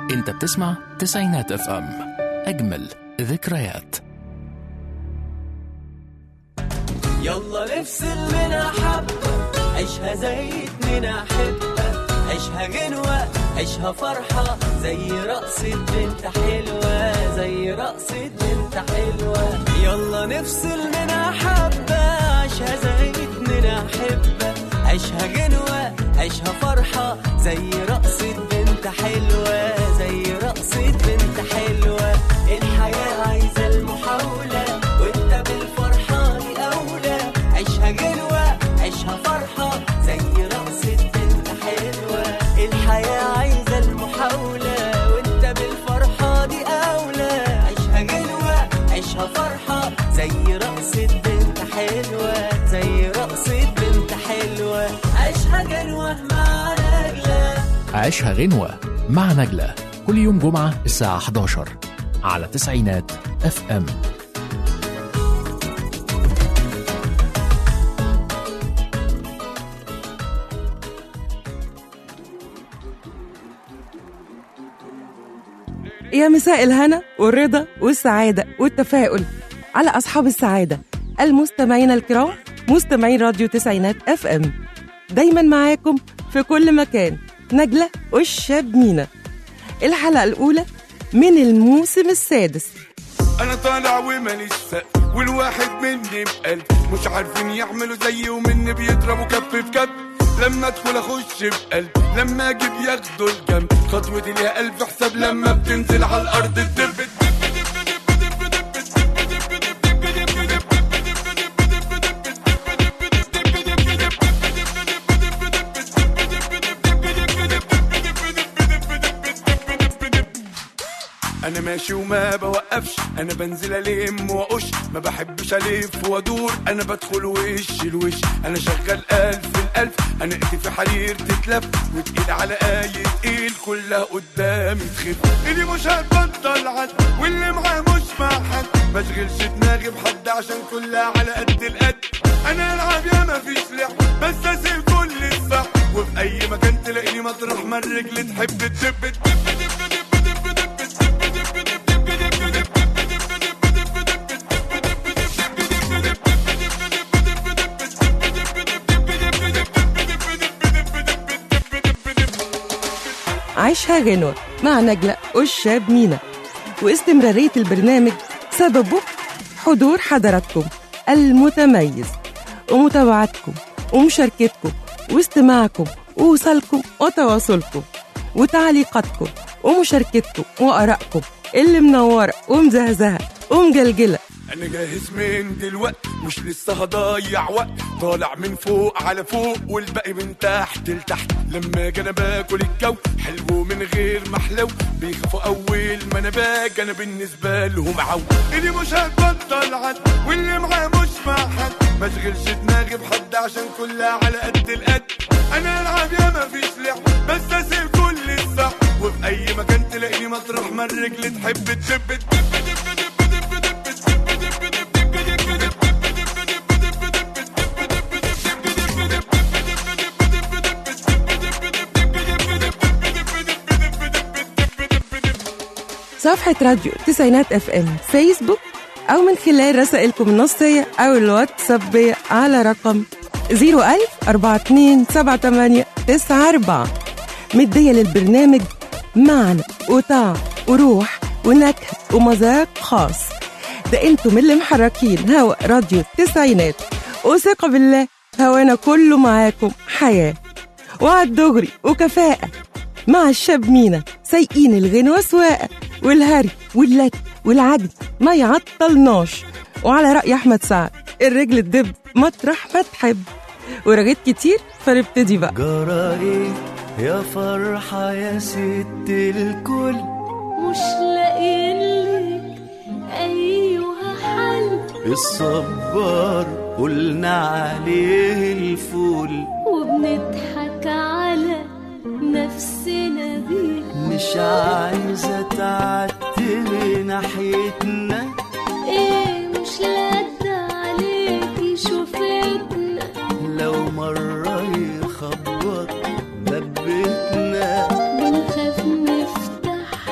انت بتسمع تسعينات اف ام اجمل ذكريات يلا نفصل منها حبة عيشها زي اتنين أحبة عيشها جنوة عيشها فرحة زي رقصة بنت حلوة زي رقصة بنت حلوة يلا نفصل منها حبة عيشها زي اتنين أحبة عيشها جنوة عيشها فرحة زي رقصة بنت حلوة زي رقصة بنت حلوة الحياة عايزة المحاولة وانت بالفرحة دي أولى عيشها جنوة عيشها فرحة زي رقصة بنت حلوة الحياة عايزة المحاولة وانت بالفرحة دي أولى عيشها جنوة عيشها فرحة زي رقصة بنت حلوة زي رقصة بنت حلوة عيشها جنوة مع نجلة عيشها غنوة مع نجلة كل يوم جمعة الساعة 11 على تسعينات اف ام يا مساء الهنا والرضا والسعادة والتفاؤل على أصحاب السعادة المستمعين الكرام مستمعين راديو تسعينات اف ام دايما معاكم في كل مكان نجلة والشاب مينا الحلقة الأولى من الموسم السادس انا طالع وماليش سقف والواحد مني بقلب مش عارفين يعملوا زيي ومني بيضربوا كف في كف لما ادخل اخش بقلب لما اجيب ياخدوا الجنب خطوتي ليها الف حساب لما بتنزل على الارض تدب انا ماشي وما بوقفش انا بنزل الم واقش ما بحبش الف وادور انا بدخل وش الوش انا شغال الف الالف انا ايدي في حرير تتلف وتقيل على اي تقيل كلها قدامي تخف اللي مش هتبطل عد واللي معاه مش مع حد ما اشغلش دماغي بحد عشان كلها على قد القد انا العب يا ما فيش لعب بس اسيب كل الصح وفي اي مكان تلاقيني مطرح ما الرجل تحب تدب تدب عيشها غنوة مع نجلة والشاب مينا واستمرارية البرنامج سببه حضور حضراتكم المتميز ومتابعتكم ومشاركتكم واستماعكم ووصلكم وتواصلكم وتعليقاتكم ومشاركتكم وآرائكم اللي منورة ومزهزهة ومجلجلة انا جاهز من دلوقت مش لسه هضيع وقت طالع من فوق على فوق والباقي من تحت لتحت لما اجي انا باكل الجو حلو من غير محلو بيخافوا اول ما انا باجي انا بالنسبه لهم عو اللي مش هتبطل عد واللي معاه مش مع حد ما اشغلش دماغي بحد عشان كلها على قد القد انا العب يا ما فيش لعب بس اسيب كل الصح وفي اي مكان تلاقيني مطرح ما الرجل تحب تدب تدب تدب تدب صفحة راديو تسعينات اف ام فيسبوك أو من خلال رسائلكم النصية أو الواتسابية على رقم 01000 42 78 94 مدية للبرنامج معنى وطعم وروح ونكهة ومذاق خاص ده انتم اللي محركين هوا راديو التسعينات وثقة بالله هوانا كله معاكم حياة وعد دغري وكفاءة مع الشاب مينا سايقين الغنوة سواقة والهري واللت والعجن ما يعطلناش وعلى رأي أحمد سعد الرجل تدب مطرح ما تحب ورغيت كتير فنبتدي بقى جرى ايه يا فرحة يا ست الكل مش لاقيلك أيها حل الصبار قلنا عليه الفول وبنضحك على نفسنا بيه مش عايزة تعتبي ناحيتنا ايه مش لاد عليكي شوفتنا لو مرة يخبط باب بيتنا بنخاف نفتح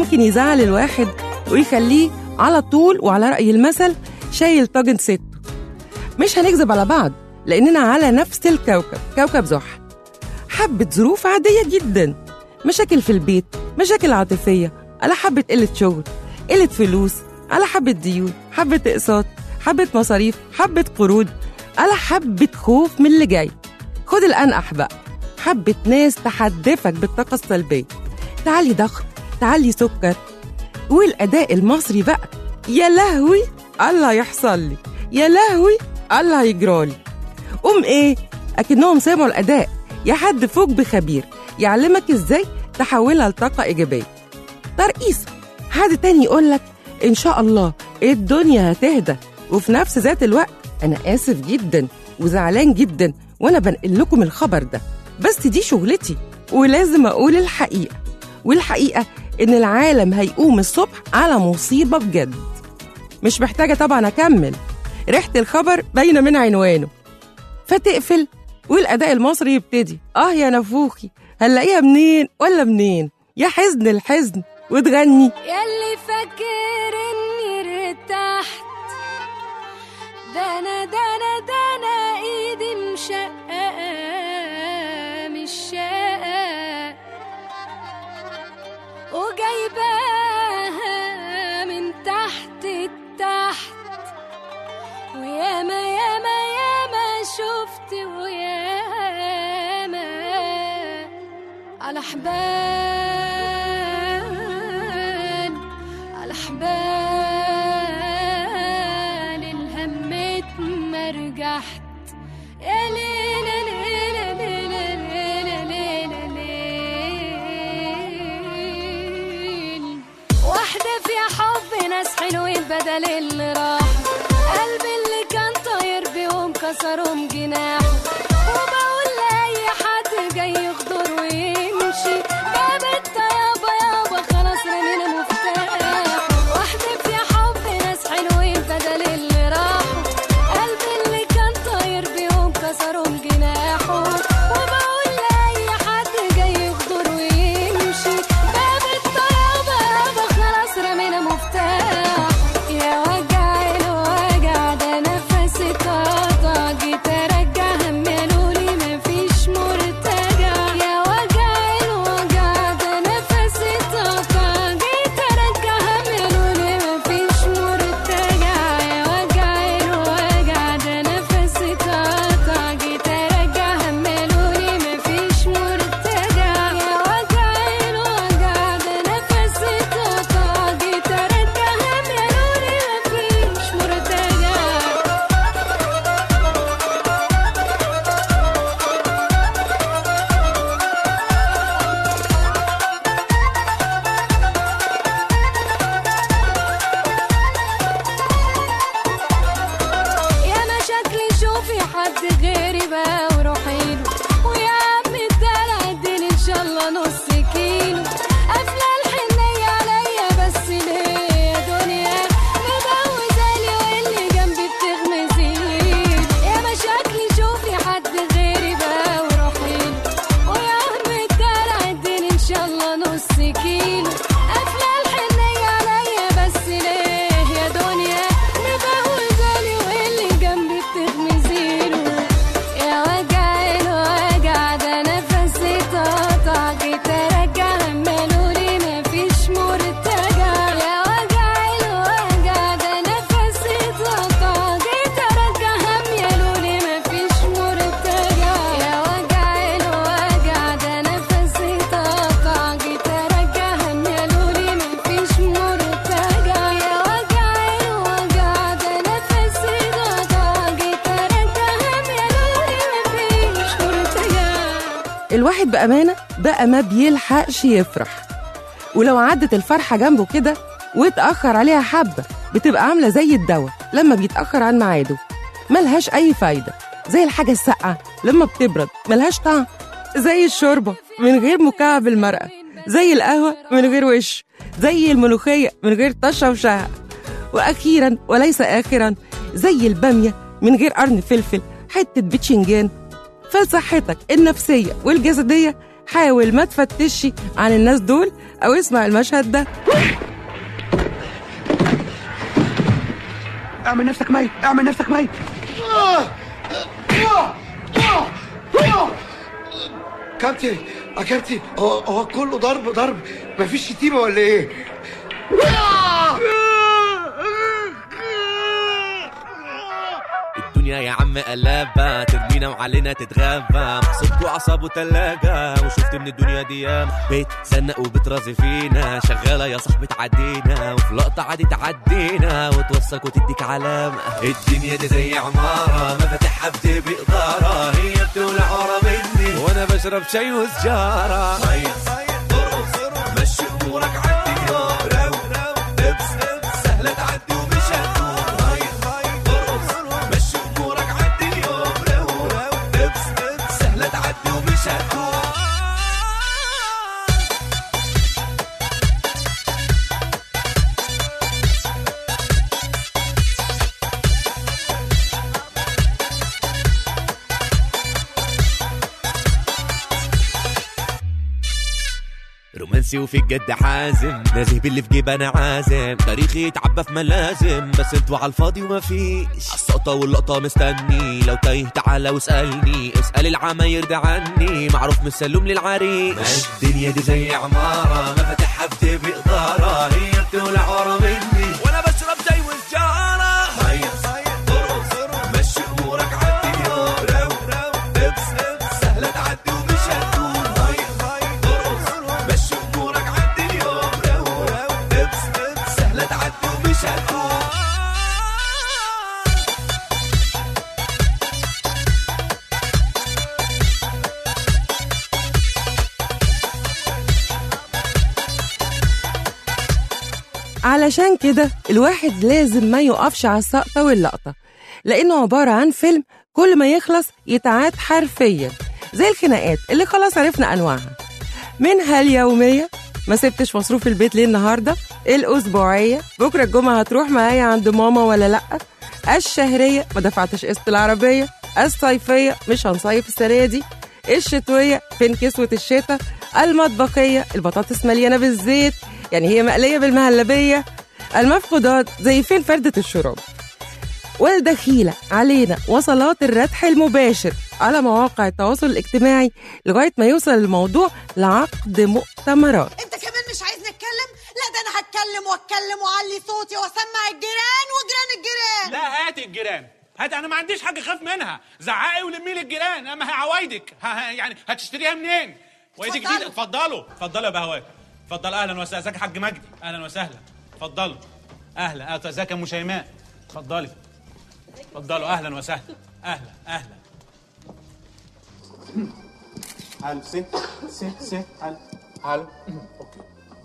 ممكن يزعل الواحد ويخليه على طول وعلى رأي المثل شايل طاجن سته مش هنكذب على بعض لأننا على نفس الكوكب كوكب زحل حبة ظروف عادية جدا مشاكل في البيت مشاكل عاطفية على حبة قلة شغل قلة فلوس على حبة ديون حبة اقساط حبة مصاريف حبة قروض على حبة خوف من اللي جاي خد الأنقح بقى حبة ناس تحدفك بالطاقة السلبية تعلي ضغط تعلي سكر والأداء المصري بقى يا لهوي الله يحصل لي يا لهوي الله يجرالي قوم ايه اكنهم سمعوا الاداء يا حد فوق بخبير يعلمك ازاي تحولها لطاقه ايجابيه ترقيصه حد تاني يقول لك ان شاء الله الدنيا هتهدى وفي نفس ذات الوقت انا اسف جدا وزعلان جدا وانا بنقل لكم الخبر ده بس دي شغلتي ولازم اقول الحقيقه والحقيقه ان العالم هيقوم الصبح على مصيبه بجد مش محتاجه طبعا اكمل ريحه الخبر باينه من عنوانه فتقفل والاداء المصري يبتدي اه يا نفوخي هنلاقيها منين ولا منين يا حزن الحزن وتغني ياللي فاكر اني ارتحت ده انا ده انا ده انا ايدي مشققه مش شقه وجايباها من تحت التحت وياما ياما ياما شفت وياما على حبال على حبال الهم اتمرجحت يا ليلى ليلى ليلى ليلى ليلى ليل واحدة في حب ناس حلوين بدل اللي راح قلبي اللي كان طاير بيهم كسرهم جناحه وبقول لأي حد جاي يغدر ويمشي جابت يابا يابا خلاص رمينا مفتاح واحدة في حب ناس حلوين بدل اللي راحوا قلبي اللي كان طاير بيهم كسرهم جناحه وبقول لأي حد جاي يغدر ويمشي جابت يابا يابا خلاص رمينا مفتاح يا وجع الوجع ده نفسي اتقطع جيت ارجع هم قالولي مفيش مرتجع يا وجع الوجع ده نفسي اتقطع جيت ارجع هم قالولي مفيش مرتجع يا وجع الوجع ده نفسي اتقطع جيت ارجع هم قالولي مفيش مرتجع يا وجع الوجع ده نفسي اتقطع جيت ارجع هم قالولي مفيش مرتجع يا انا شكلي شوفي حد غيري بقى وروحي له ويا عم الدلع اديني ان شاء الله نص كيلو قافله الحنيه عليا بس ليه يا دنيا مجوزالي واللي جنبي بتغمزيني يا ما شكلي شوفي حد غيري بقى وروحي له ويا عم الدلع اديني ان شاء الله نص كيلو قافله الحنيه عليا بس ليه يا دنيا مجوزالي واللي جنبي بتغمزيله يا وجع الوجع ده نفسي اتقطع جيت ارجع هملولي مفيش مرتجع يا وجع الوجع ده نفسي اتقطع جيت ارجع هملولي مفيش مرتجع يا وجع الوجع ده نفسي اتقطع جيت ارجع هملولي مفيش مرتجع يا وجع الوجع ده نفسي اتقطع جيت ارجع هملولي مفيش مرتجع الواحد بأمانة بقى ما بيلحقش يفرح ولو عدت الفرحة جنبه كده واتأخر عليها حبة بتبقى عاملة زي الدواء لما بيتأخر عن ميعاده ملهاش أي فايدة زي الحاجة الساقعة لما بتبرد ملهاش طعم زي الشوربة من غير مكعب المرقة زي القهوة من غير وش زي الملوخية من غير طشة وشهق وأخيرا وليس آخرا زي البامية من غير قرن فلفل حتة بتشنجان فلصحتك النفسية والجسدية حاول ما تفتشي عن الناس دول أو اسمع المشهد ده اعمل نفسك ميت اعمل نفسك ميت كابتن يا كابتن هو هو كله ضرب ضرب مفيش شتيمه ولا ايه؟ الدنيا يا عم قلابة ترمينا وعلينا تتغابى محسوبكوا وعصابه تلاجة وشفت من الدنيا دي ياما بتسنق وبترازي فينا شغالة يا صاحبي تعدينا وفي لقطة عادي تعدينا وتوصلك وتديك علامة الدنيا دي زي عمارة مفاتيحها بتبقى إدارة هي بتولع ورا مني وأنا بشرب شاي وسجارة هيص ارقص مشي أمورك عدي رو لبس سهلة تعدي ومش هتدور هيص ارقص مشي أمورك عدي اليوم رو لبس سهلة تعدي ومش هتدور رومانسي وفي الجد حازم نازه باللي في جيب انا عازم تاريخي يتعبى في ملازم بس انتوا على الفاضي وما فيش السقطة واللقطة مستني لو تايه تعالى واسألني اسأل العماير ده عني معروف من السلوم للعريس ما الدنيا دي زي عمارة مفاتيحها بتبقى إدارة هي بتولع ورا مني وانا بشرب شاي وسجارة هيص ارقص مشي امورك عدي اليوم رو لبس سهلة تعدي ومش هتدور هيص ارقص مشي امورك عدي اليوم رو لبس سهلة تعدي ومش هتدور علشان كده الواحد لازم ما يقفش على السقطة واللقطة لأنه عبارة عن فيلم كل ما يخلص يتعاد حرفيا زي الخناقات اللي خلاص عرفنا أنواعها منها اليومية ما سبتش مصروف البيت ليه النهاردة الأسبوعية بكرة الجمعة هتروح معايا عند ماما ولا لأ الشهرية ما دفعتش قسط العربية الصيفية مش هنصيف السنة دي الشتوية فين كسوة الشتاء المطبخية البطاطس مليانة بالزيت يعني هي مقلية بالمهلبية المفقودات زي فين فردة الشراب والدخيلة علينا وصلات الردح المباشر على مواقع التواصل الاجتماعي لغاية ما يوصل الموضوع لعقد مؤتمرات انت كمان مش عايز نتكلم لا ده انا هتكلم واتكلم واعلي صوتي واسمع الجيران وجيران الجيران لا هاتي الجيران هات انا ما عنديش حاجه اخاف منها زعقي ولمي لي الجيران اما هي عوايدك ها- ها- يعني هتشتريها منين وهي دي اتفضلوا. جديده اتفضلوا اتفضلوا يا بهوات اتفضل اهلا وسهلا ازيك يا حاج مجدي اهلا وسهلا اتفضلوا اهلا أهلا. ازيك يا ام شيماء اتفضلي اتفضلوا اهلا وسهلا اهلا اهلا حلو سي سي سي حلو حلو اوكي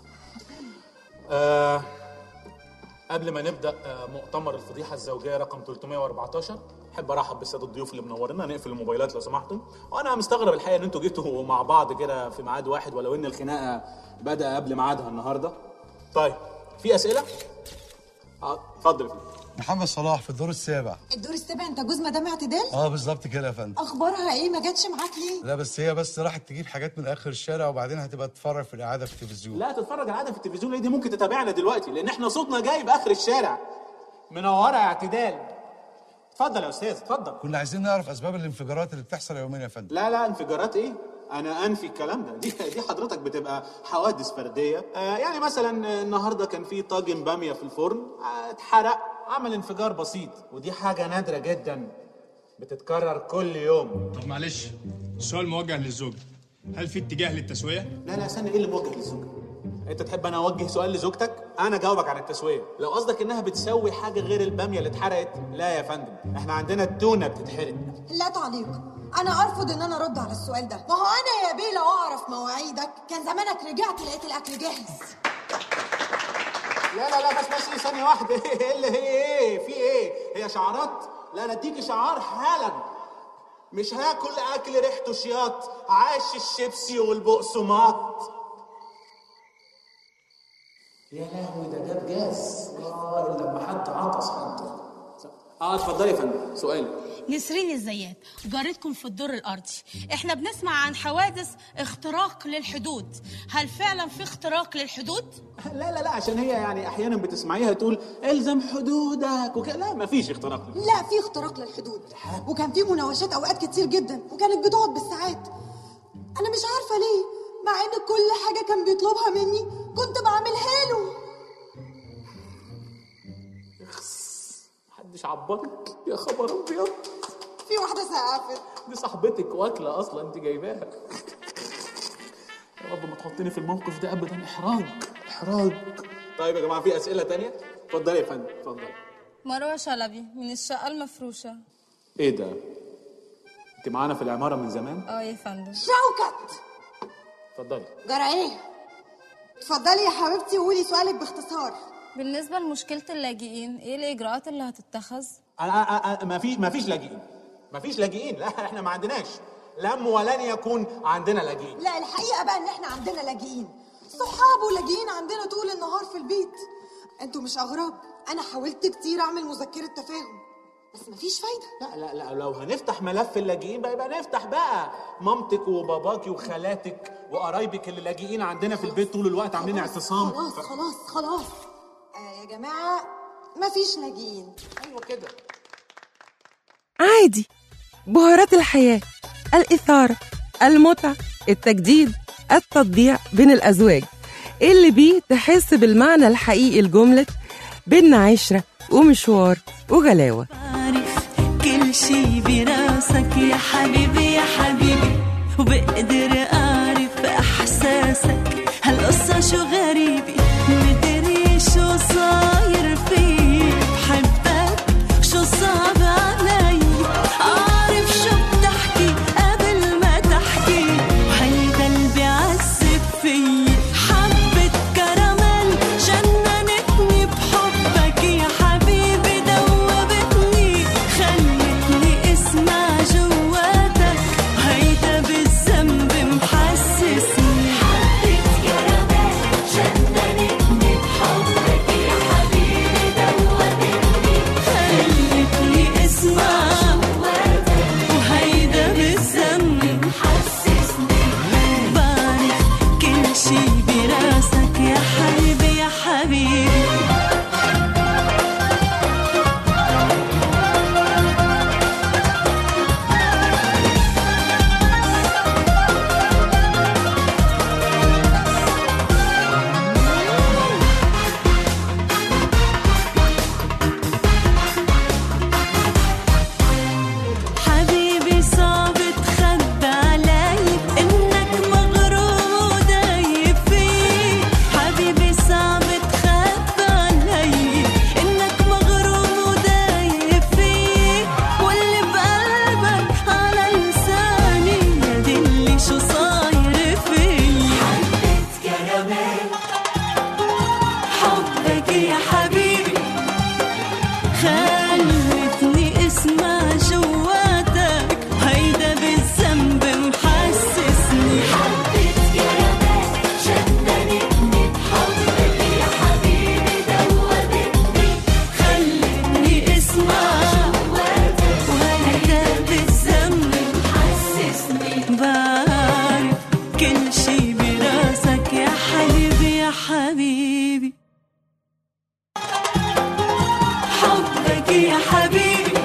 آه قبل ما نبدا آه مؤتمر الفضيحه الزوجيه رقم 314 احب ارحب بالساده الضيوف اللي منورنا نقفل الموبايلات لو سمحتوا وانا مستغرب الحقيقه ان انتوا جيتوا مع بعض كده في ميعاد واحد ولو ان الخناقه بدا قبل ميعادها النهارده طيب في اسئله آه، اتفضل يا فندم. محمد صلاح في الدور السابع الدور السابع انت جوز مدام اعتدال اه بالظبط كده يا فندم اخبارها ايه ما جاتش معاك ليه لا بس هي بس راحت تجيب حاجات من اخر الشارع وبعدين هتبقى تتفرج في الاعاده في التلفزيون لا تتفرج العاده في التلفزيون ليه دي ممكن تتابعنا دلوقتي لان احنا صوتنا جاي باخر الشارع منوره يا اعتدال اتفضل يا استاذ اتفضل كنا عايزين نعرف اسباب الانفجارات اللي بتحصل يوميا يا فندم لا لا انفجارات ايه انا انفي الكلام ده دي دي حضرتك بتبقى حوادث فرديه آه يعني مثلا آه، النهارده كان في طاجن باميه في الفرن آه، اتحرق عمل انفجار بسيط ودي حاجه نادره جدا بتتكرر كل يوم طب معلش السؤال موجه للزوج هل في اتجاه للتسويه؟ لا لا استنى ايه اللي موجه للزوجه انت تحب انا اوجه سؤال لزوجتك انا جاوبك عن التسويه لو قصدك انها بتسوي حاجه غير الباميه اللي اتحرقت لا يا فندم احنا عندنا التونه بتتحرق لا تعليق انا ارفض ان انا ارد على السؤال ده ما هو انا يا بيه لو اعرف مواعيدك كان زمانك رجعت لقيت الاكل جاهز لا لا لا بس بس ثانية واحدة ايه اللي هي ايه؟ في ايه؟ هي شعارات؟ لا انا اديكي شعار حالا مش هاكل اكل ريحته شياط عاش الشيبسي والبقسماط يا لهوي ده جاب جاز اه لما حد عطس حد اه اتفضلي يا فندم سؤال نسرين الزيات جارتكم في الدور الأرضي احنا بنسمع عن حوادث اختراق للحدود هل فعلا في اختراق للحدود؟ لا لا لا عشان هي يعني احيانا بتسمعيها تقول الزم حدودك وكده لا مفيش اختراق لا في اختراق للحدود وكان في مناوشات اوقات كتير جدا وكانت بتقعد بالساعات انا مش عارفه ليه مع ان كل حاجه كان بيطلبها مني كنت بعملها له محدش عبرك يا خبر ابيض في واحده سقفت دي صاحبتك واكله اصلا انت جايباها يا رب ما تحطني في الموقف ده ابدا احراج احراج طيب يا جماعه في اسئله تانية اتفضلي يا فندم اتفضلي مروة شلبي من الشقة المفروشة ايه ده انت معانا في العماره من زمان اه يا فندم شوكت اتفضلي جرى ايه اتفضلي يا حبيبتي وقولي سؤالك باختصار بالنسبة لمشكلة اللاجئين ايه الإجراءات اللي هتتخذ؟ انا ما في ما فيش لاجئين ما فيش لاجئين لا احنا ما عندناش لم ولن يكون عندنا لاجئين لا الحقيقه بقى ان احنا عندنا لاجئين صحاب ولاجئين عندنا طول النهار في البيت انتوا مش اغراب انا حاولت كتير اعمل مذكره تفاهم بس مفيش فايده لا لا لا لو هنفتح ملف اللاجئين بقى يبقى نفتح بقى مامتك وباباكي وخالاتك وقرايبك اللي لاجئين عندنا في البيت طول الوقت عاملين اعتصام خلاص خلاص خلاص آه يا جماعه مفيش لاجئين ايوه كده عادي بهارات الحياة الإثارة المتعة التجديد التطبيع بين الأزواج اللي بيه تحس بالمعنى الحقيقي لجملة بينا عشرة ومشوار وغلاوة كل شي براسك يا حبيبي يا حبيبي وبقدر أعرف إحساسك هالقصة شو غريبة مدري شو صاير فيك بحبك شو صعب علي أعرف شو بتحكي قبل ما تحكي وهيدا اللي بيعذب فيي حبة كراميل جننتني بحبك يا حبيبي دوبتني خلتني اسمع جواتك هيدا بالذنب محسسني حبة كراميل جننتني بحبك يا حبيبي دوبتني خلتني اسمع جواتك وهيدا بالذنب محسسني بعرف كل شي براسك يا حبيبي يا حبيبي حبيبي صعب تخبى علي انك مغروم ودايب فيه حبيبي صعب تخبى علي انك مغروم ودايب فيه واللي بقلبك على لساني يا دلي شو صاير فيي حبة كراميل حبك يا حبيبي خلتني اسمع جواتك هيدا بالذنب محسسني حبة كراميل جننتني بحبك يا حبيبي دوبتني خلتني اسمع جواتك وهيدا بالذنب محسسني بعرف كل شي براسك يا حبيبي يا حبيبي حبك يا حبيبي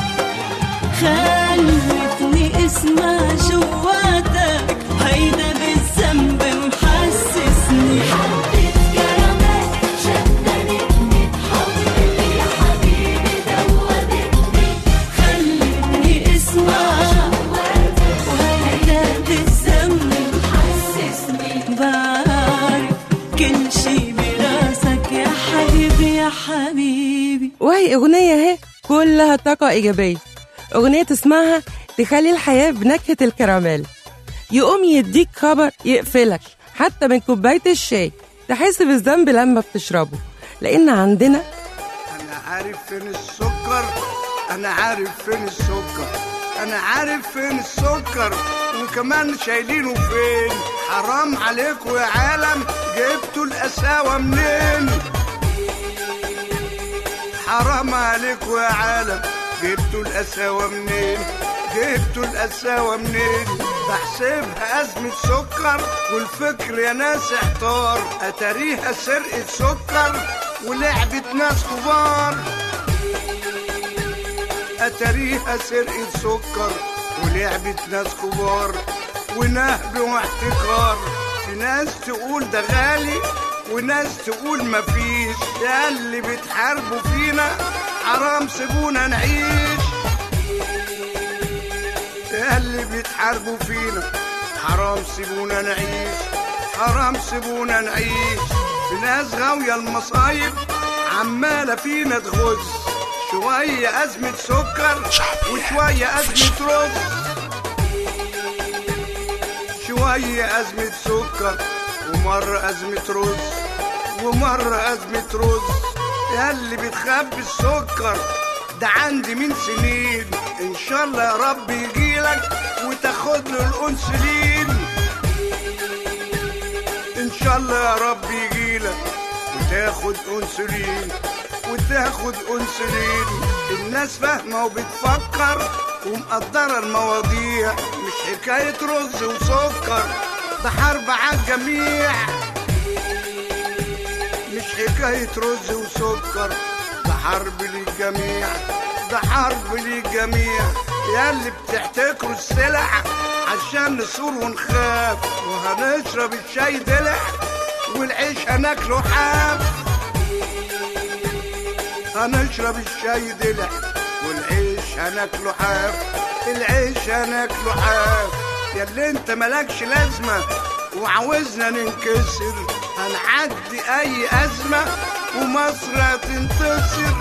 خلتني اسمع جواتك هيدا بالذنب محسسني حبة كراميل جننتني بحبك يا حبيبي دوبتني خلتني اسمع جواتك وهيدا بالذنب محسسني بعرف كل شي براسك يا حبيبي يا حبيبي وهي أغنية اهي كلها طاقة إيجابية أغنية تسمعها تخلي الحياة بنكهة الكراميل يقوم يديك خبر يقفلك حتى من كوباية الشاي تحس بالذنب لما بتشربه لأن عندنا انا عارف فين السكر انا عارف فين السكر انا عارف فين السكر وكمان شايلينه فين حرام عليكم يا عالم جبتوا القساوة منين حرام عليكم يا عالم جبتوا القساوة منين جبتوا القساوة منين بحسبها أزمة سكر والفكر يا ناس احتار أتاريها سرقة سكر ولعبة ناس كبار أتاريها سرقة سكر ولعبة ناس كبار ونهب واحتكار في ناس تقول ده غالي وناس تقول مفيش يا اللي بتحاربوا فينا حرام سيبونا نعيش يا اللي بتحاربوا فينا حرام سيبونا نعيش حرام سيبونا نعيش في ناس غاوية المصايب عمالة فينا تغز شوية أزمة سكر وشوية أزمة رز شوية أزمة سكر ومرة أزمة رز ومرة أزمة رز يا اللي بتخبي السكر ده عندي من سنين إن شاء الله يا رب يجيلك وتاخد له الأنسولين إن شاء الله يا رب يجيلك وتاخد أنسولين وتاخد أنسولين الناس فاهمة وبتفكر ومقدرة المواضيع مش حكاية رز وسكر ده حرب عالجميع مش حكاية رز وسكر ده حرب للجميع ده حرب للجميع يا اللي بتحتكروا السلع عشان نصور ونخاف وهنشرب الشاي دلع والعيش هناكله حاف هنشرب الشاي دلع والعيش هناكله حاف العيش هناكله حاف يا اللي انت ملكش لازمة وعاوزنا ننكسر هنعدي اي ازمة ومصر هتنتصر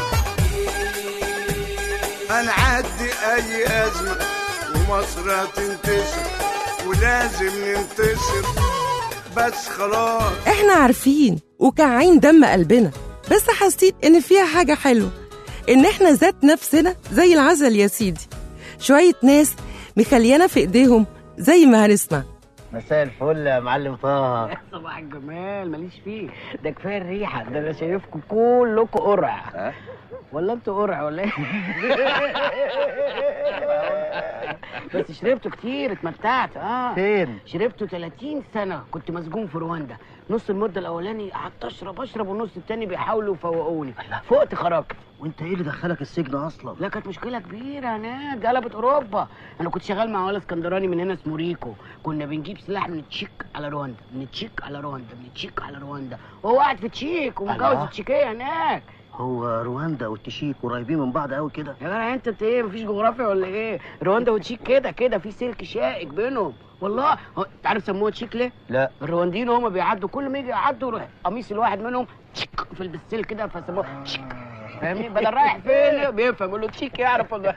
هنعدي اي ازمة ومصر هتنتصر ولازم ننتصر بس خلاص احنا عارفين وكعين دم قلبنا بس حسيت ان فيها حاجة حلوة ان احنا ذات نفسنا زي العسل يا سيدي شوية ناس مخليانا في ايديهم زي ما هنسمع مساء الفل يا معلم طه صباح الجمال ماليش فيه ده كفايه الريحه ده انا شايفكم كلكم قرع ولا انتوا قرع ولا ايه بس شربته كتير اتمتعت اه فين؟ شربته 30 سنه كنت مسجون في رواندا نص المده الاولاني قعدت اشرب اشرب والنص التاني بيحاولوا يفوقوني فقت خرجت وانت ايه اللي دخلك السجن اصلا لا كانت مشكله كبيره هناك قلبت اوروبا انا كنت شغال مع ولا اسكندراني من هنا اسمه ريكو كنا بنجيب سلاح من التشيك على رواندا من التشيك على رواندا من التشيك على رواندا وهو قاعد في تشيك ومتجوز الله. التشيكيه هناك هو رواندا والتشيك قريبين من بعض قوي كده يا جدع انت انت ايه مفيش جغرافيا ولا ايه رواندا وتشيك كده كده في سلك شائك بينهم والله هو- انت عارف سموها تشيك ليه لا الروانديين هما بيعدوا كل ما يجي يعدوا يروح قميص الواحد منهم تشيك في البسيل كده فسموه تشيك فاهمني بدل رايح فين بيفهم يقول له تشيك يعرف ولا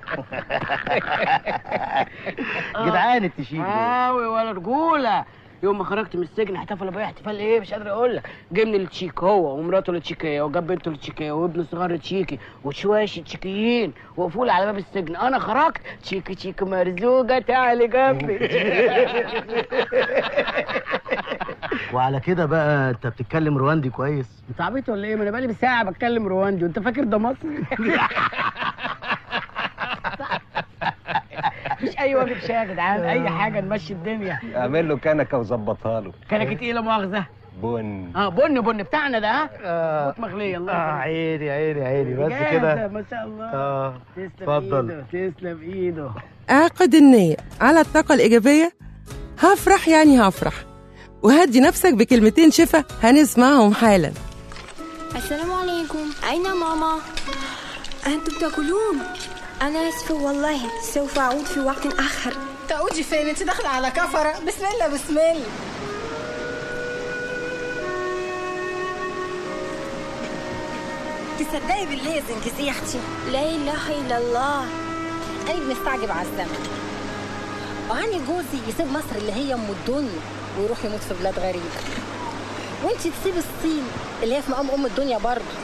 جدعان التشيك دول. قوي ولا رجوله يوم ما خرجت من السجن احتفلوا بيا احتفال ايه مش قادر اقول لك جه من التشيك هو ومراته التشيكيه وجاب بنته التشيكيه وابنه الصغير تشيكي وشويه تشيكيين وقفوا لي على باب السجن انا خرجت تشيكي تشيكي مرزوقه تعالي جنبي وعلى كده بقى انت بتتكلم رواندي كويس انت عبيط ولا ايه ما انا بقالي ساعه بتكلم رواندي وانت فاكر ده مصري مفيش اي واجب شاي يا جدعان اي حاجه نمشي الدنيا اعمل له كنكه وظبطها له كانت ايه لا مؤاخذه بن اه بن بن بتاعنا ده ها موت مغليه الله اه يخليك. عيني عيني عيني بس جاهزة، كده ما شاء الله اه تسلم اتفضل. ايده تسلم ايده اعقد النية على الطاقة الإيجابية هفرح يعني هفرح وهدي نفسك بكلمتين شفا هنسمعهم حالا السلام عليكم أين ماما؟ أنتم تأكلون أنا آسفة والله سوف أعود في وقت آخر تعودي فين انت داخله على كفره بسم الله بسم الله تصدقي بالله زنكسي يا أختي لا إله إلا الله أنا بنستعجب على الزمن وعني جوزي يسيب مصر اللي هي أم الدنيا ويروح يموت في بلاد غريبة وانتي تسيب الصين اللي هي في مقام أم الدنيا برضه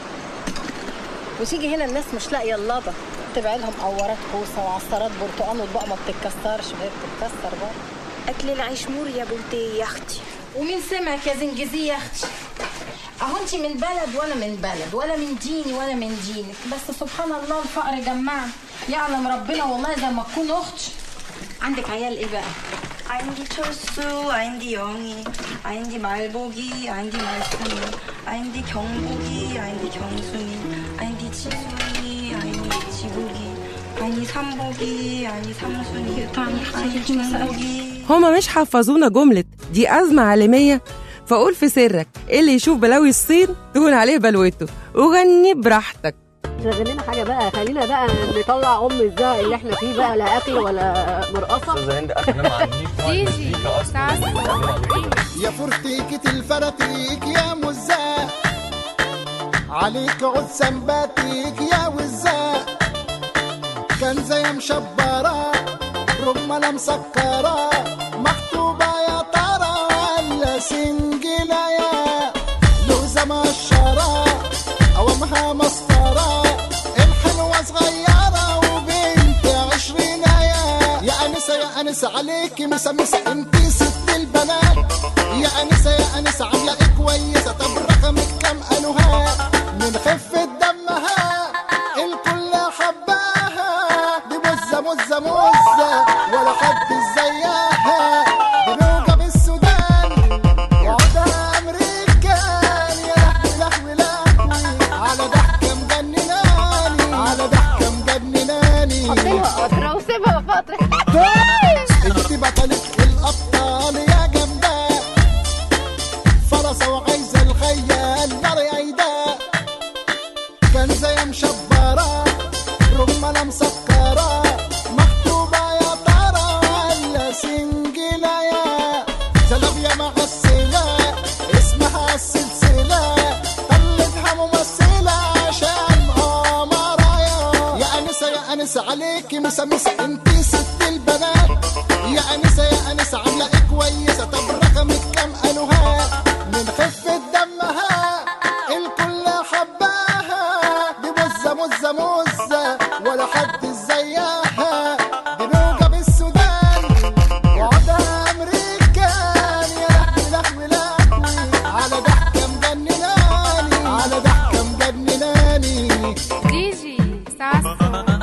وتيجي هنا الناس مش لاقية اللبة تبيع لهم قورات كوسة وعصارات برتقال والبقى ما بتتكسرش وهي بتتكسر برضه أكل العيش مور يا بنتي يا أختي ومين سمعك يا زنجزي يا اختي اهو انت من بلد وانا من بلد ولا من ديني ولا من دينك بس سبحان الله الفقر جمعنا يعلم ربنا والله زي ما تكون اخت عندك عيال ايه بقى عندي 철수, عندي 영희, عندي 말보기, عندي 말순이, عندي 경보기, عندي 경순이, عندي 지순이, عندي 지보기, عندي 삼보기, عندي 삼순이, عندي 중보기. هما مش حفظونا جملة دي أزمة عالمية فقول في سرك اللي يشوف بلاوي الصين تهون عليه بلوته وغني براحتك شغل لنا حاجه بقى خلينا بقى نطلع ام الزهق اللي احنا فيه بقى لا اكل ولا مرقصه استاذه هند انا ما عنديش ديجي يا فرتيكة الفراتيك يا مزاق عليك عود سنباتيك يا وزاق كان زي مشبرة رمانة مسكرة مكتوبة يا ترى ولا سنجلة يا لوزة مقشرة أوامها مسطرة الحلوة صغيرة وبنت عشرين يا يا أنسة يا أنسة عليكي مسمسة انتي ست البنات يا أنسة يا أنسة عاملة إيه كويسة طب رقمك كام قالوها من خفة دمها الكل حباها دي مزة مزة مزة ولا حد زيها دي موجة بالسودان وعودها أمريكان يا لهوي لهوي لهوي على ضحكة مجنناني على ضحكة مجنناني حطيها قطره وسيبها فتره انت بطلة الأبطال يا جنباء فرسة وعايزة الخيال نار عيداء كان زي مشبرة رمانة مسكرة مكتوبة يا ترى ولا سنجلة يا زلابيا معسلة اسمها السلسلة خلتها ممثلة عشان قمرة يا يا أنسة يا أنسة عليكي مسمسة انتي ست البنات يا أنسة يا أنسة عاملة إيه كويسة طب رقمك كام قالوها من خفة دمها الكل حباها دي مزة مزة مزة ولا حد زيها دي موجة بالسودان وعودها أمريكان يا لهوي لهوي لهوي على ضحكة مجنناني على ضحكة مجنناني ديجي ساسو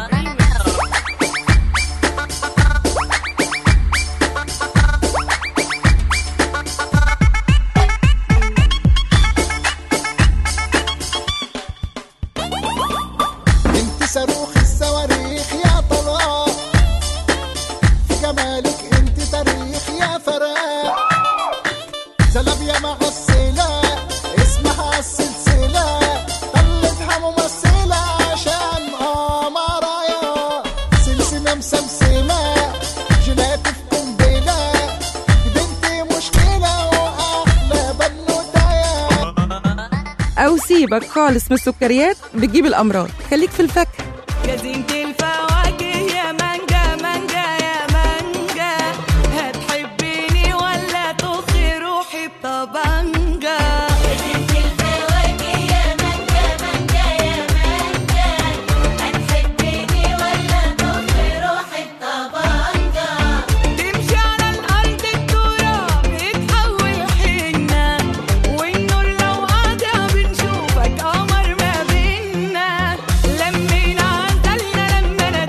انت صاروخ الصواريخ يا طلال في جمالك انت تاريخ يا فراق زلابيا معسلة اسمها السلسلة طلتها ممثلة عشان قمرة يا سلسلة مسمسمة جيلاتي في قنبلة بنتي مشكلة وأحلى بنوتة يا أو سيبك خالص من السكريات بتجيب الأمراض خليك في الفاكهة جزينة الفواكه يا مانجا مانجا يا مانجا هتحبيني ولا تخي روحي بطبنجة جزينة الفواكه يا مانجا مانجا يا مانجا هتحبيني ولا تخي روحي بطبنجة تمشي على الأرض التراب يتحول حنة والنور لو قاطع بنشوفك قمر ما بينا لمينا عزلنا لما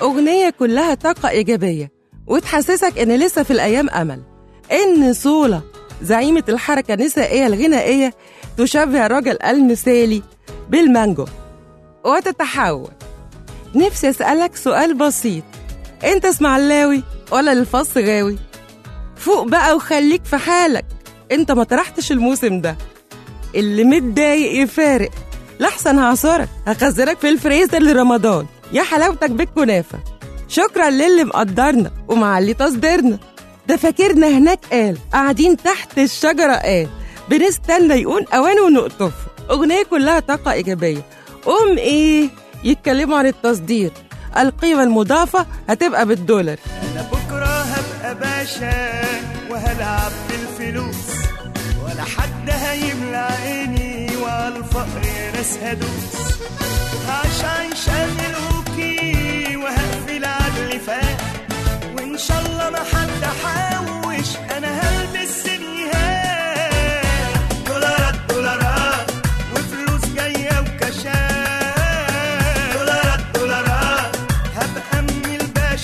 أغنية كلها طاقة إيجابية وتحسسك إن لسه في الأيام أمل إن صولة زعيمة الحركة النسائية الغنائية تشبه الرجل المثالي بالمانجو وتتحول نفسي أسألك سؤال بسيط أنت اسماعيلاوي ولا الفص غاوي فوق بقى وخليك في حالك أنت ما طرحتش الموسم ده اللي متضايق يفارق لحسن هعصرك هخزرك في الفريزر لرمضان يا حلاوتك بالكنافة شكرا للي مقدرنا ومعلي تصديرنا ده فاكرنا هناك قال قاعدين تحت الشجرة قال بنستنى يقول أوان ونقطف أغنية كلها طاقة إيجابية قوم إيه يتكلموا عن التصدير القيمة المضافة هتبقى بالدولار انا بكره هبقى باشا وهلعب بالفلوس ولا حد هيملى عيني وعلى الفقر يا ناس هدوس هعيش عيشة ملوكي وهقفل على اللي فات وان شاء الله ما حد حوش انا هلبس سنيهات دولارات دولارات وفلوس جايه وكاشات دولارات دولارات هبقى من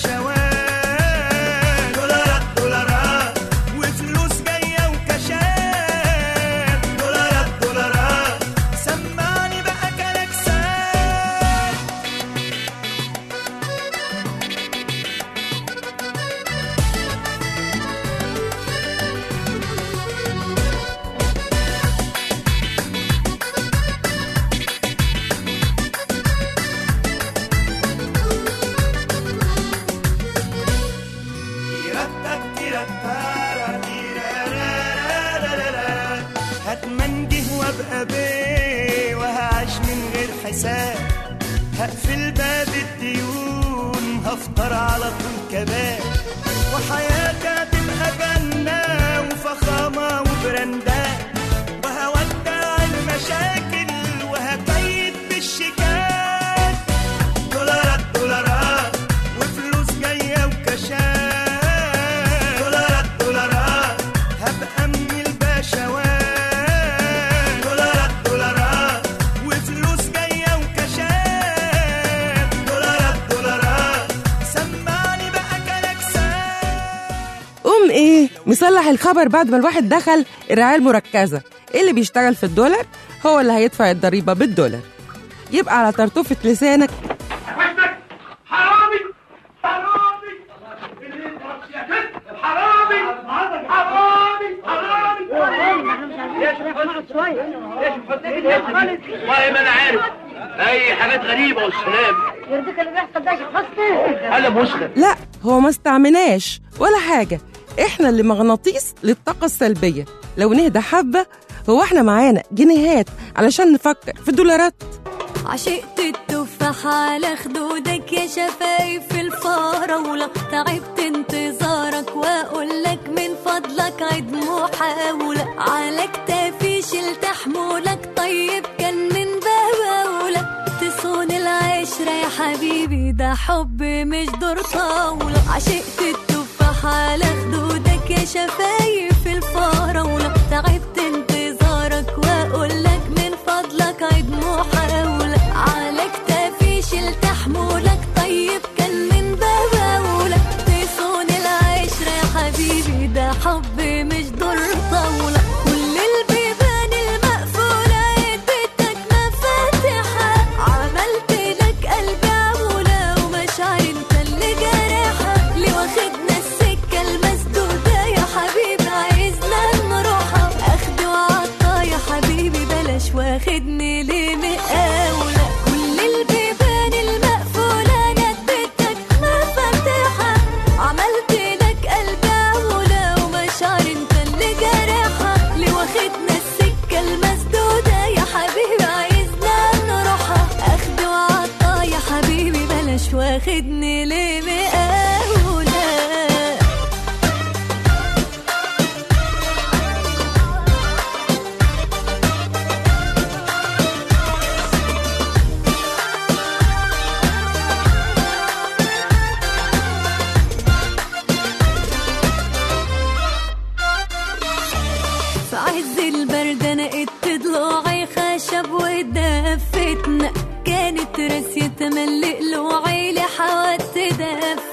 البشوات دولارات دولارات وفلوس جايه وكاشات دولارات دولارات سمعني بقى كلاكسات هتمنجه وابقى بيه وهعيش من غير حساب هقفل باب الديون هفطر على طول كباب وحياتي هتبقى جنة وفخامة وبراندات وهودع المشاكل وهكيد بالشيكات دولارات دولارات وفلوس جاية وكاشات دولارات دولارات هبقى من البشوات دولارات دولارات وفلوس جاية وكاشات دولارات دولارات سمعني بقى كلاكسات قوم ايه مصلح الخبر بعد ما الواحد دخل الرعاية المركزة اللي بيشتغل في الدولار هو اللي هيدفع الضريبة بالدولار يبقى على طرطوفة لسانك حرامي حرامي حرامي حرامي والله ما انا عارف اي حاجات غريبه والسلام يرضيك اللي بيحصل ده يا شيخ حسني قلب مسخن لا هو ما استعمناش ولا حاجة احنا اللي مغناطيس للطاقة السلبية لو نهدى حبة هو احنا معانا جنيهات علشان نفكر في دولارات عشقت التفاح على خدودك يا شفايف الفراولة تعبت انتظارك واقول لك من فضلك عيد محاولة على كتافي شلت حمولك طيب كان من بهولة تصون العشرة يا حبيبي ده حب مش دور طاولة عشقت التفاح على خدودك يا شفايف الفراولة تعبت انتظارك واقول لك من فضلك عيد محاولة على كتافي شلت حمولك طيب كان من بهولة تصون العشرة يا حبيبي ده حب مش دور طاولة كل البيبان المقفولة اديتك مفاتيحها عملت لك قلبي عمولة ومشاعري انت اللي جارحها ليه واخدنا السكة المسدودة يا حبيبي عايزنا نروحها اخد وعطا يا حبيبي بلاش واخدني ليه مقاولة كل البيبان المقفولة انا اديتك مفاتيحها عملت لك قلبي عمولة ومشاعري انت اللي جارحها ليه واخدنا السكة المسدودة يا حبيبي عايزنا نروحها اخد وعطا يا حبيبي بلاش واخدني ليه مقاولة في عز البرد انا قدت ضلوعي خشب ودفتنا كانت راسية تملق ضلوعي لحوت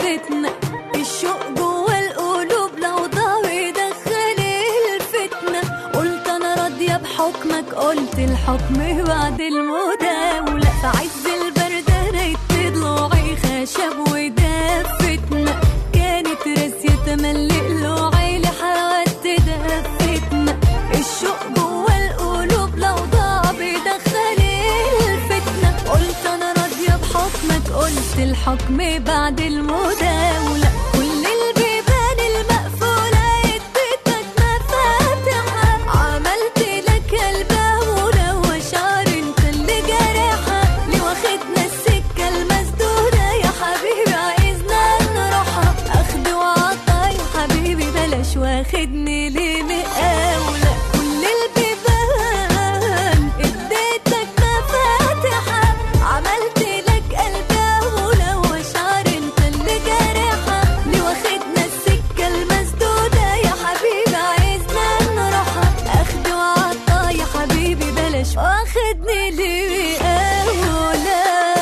دفتنا الشوق جوه القلوب لو ضاع يدخل الفتنة قلت انا راضية بحكمك قلت الحكم بعد المداولة في عز البرد ريت ضلوعي خشب ودفتنا كانت راسية تملي قلوعي لحوات دفتنا الشوق جوه القلوب لو ضاع بيدخل الفتنة قلت انا راضية بحكمك قلت الحكم بعد المداولة كل البيبان المقفولة اديتك مفاتحها عملت لك البهولة وشعر انت اللي جارحها ليه واخدنا السكة المسدودة يا حبيبي عايزنا نروحها اخد وعطا يا حبيبي بلاش واخدني ليه مقاولة كل البيبان اديتك مفاتحها عملت لك البهولة وشعر انت اللي جارحها ليه واخدنا السكة المسدودة يا حبيبي عايزنا نروحها اخد وعطا يا حبيبي بلاش واخدني ليه مقاولة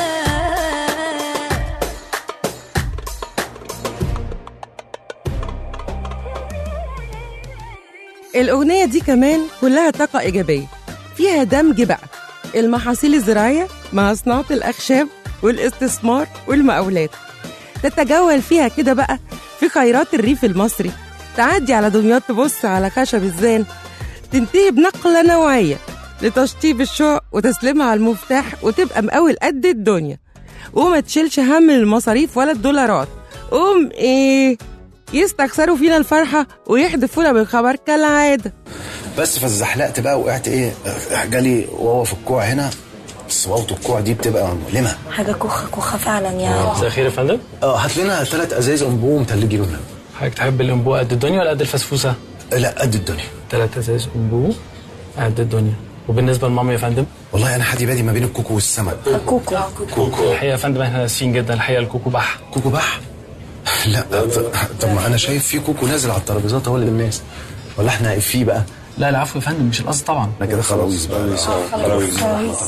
الأغنية دي كمان كلها طاقة إيجابية فيها دمج بقى المحاصيل الزراعية مع صناعة الأخشاب والاستثمار والمقاولات تتجول فيها كده بقى في خيرات الريف المصري تعدي على دمياط تبص على خشب الزان تنتهي بنقلة نوعية لتشطيب الشقق وتسليمها على المفتاح وتبقى مقاول قد الدنيا وما تشيلش هم المصاريف ولا الدولارات قوم ايه يستخسروا فينا الفرحة ويحدفونا بالخبر كالعادة بس فاتزحلقت بقى وقعت ايه جالي وهو في الكوع هنا بس واو الكوع دي بتبقى مؤلمه حاجة كوخة كوخة فعلا يعني مساء الخير يا فندم اه هات لنا ثلاث ازايز انبوه متلجين لهم حضرتك تحب الانبوه قد الدنيا ولا قد الفسفوسه؟ لا قد الدنيا ثلاث ازاز انبوه قد الدنيا وبالنسبه لمامي يا فندم والله انا حدي بادي ما بين الكوكو والسمك كوكو كوكو الحقيقه يا فندم احنا اسفين جدا الحقيقه الكوكو بح كوكو بح لا ط- طب ما انا شايف في كوكو نازل على الترابيزات اهو للناس ولا احنا فيه بقى لا العفو يا فندم مش القصد طبعا انا كده خلاويص بقى خلاويص